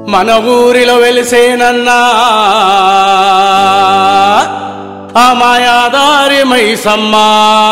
మన ఊరిలో వెలిసేనన్నా ఆ మాయాదారి మైసమ్మా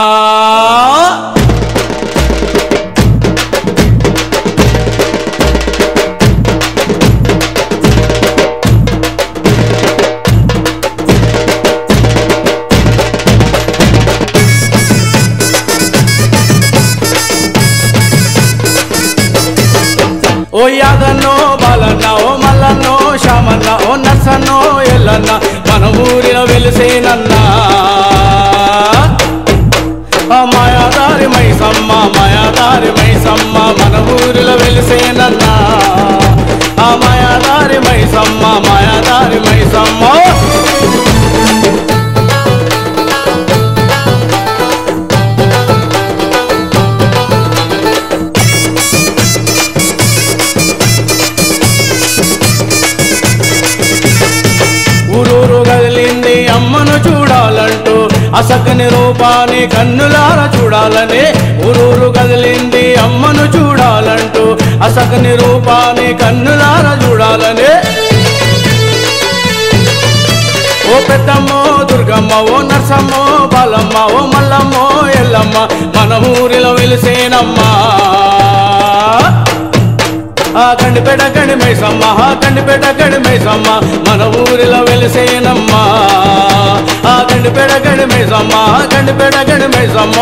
ఓ యాదన్నో బాలన్న ఓ మల్లన్నో శామన్న ఓ నర్సన్నో ఎల్లన్న మన ఊరిలో వెలిసేనన్నా ఆ మాయాదారి మైసమ్మ మాయాదారి మైసమ్మ మన ఊరిలో వెలిసేనన్నా ఆ మాయాదారి మైసమ్మ మాయాదారి మైసమ్మ ఊరూరు కదిలింది అమ్మను చూడాలంటూ అసకని రూపాన్ని కన్నులార చూడాలని ఊరూరు కదిలింది అమ్మను చూడాలంటూ అసకని రూపాన్ని కన్నులార చూడాలని ఓ పెద్దమ్మో దుర్గమ్మ ఓ నర్సమ్మో బాలమ్మ ఓ మల్లమ్మో ఎల్లమ్మ మన ఊరిలో వెలిసేనమ్మా ఆ కండిపేట కండి మైసమ్మ ఆ కండిపేట కండి మైసమ్మ మన ఊరిలో వెలిసేనమ్మా ఆ కండిపేట కండి మైసమ్మ ఆ కండిపేట కండి మైసమ్మ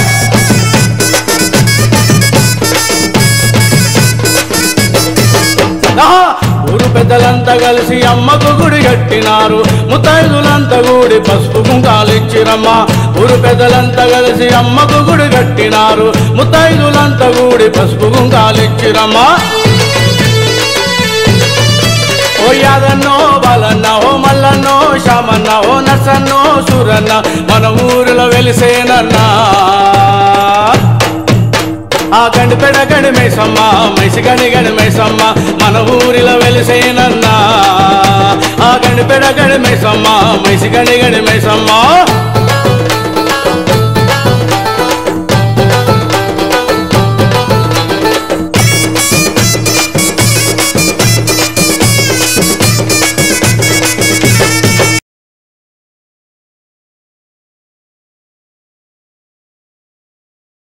ఆహా! ఊరు పెద్దలంతా కలిసి అమ్మకు గుడి కట్టినారు ముత్తైదులంతా కూడి పసుపు కుంకాలిచ్చిరమ్మా ఊరు పెద్దలంతా కలిసి అమ్మకు గుడి కట్టినారు ముత్తైదులంతా కూడి పసుపు కుంకాలిచ్చిరమ్మా ఓ యాదన్నో బాలన్న ఓ మల్లన్నో శామన్న ఓ నర్సన్నో సూరన్న మన ఊరిలో వెలిసేనన్నా ఆ గండిపెడ గడి మైసమ్మ మైసి గడి గడి మైసమ్మ మన ఊరిలో వెలిసేనన్నా ఆ గండిపెడ గడి మైసమ్మ మైసి గడి గడి మైసమ్మ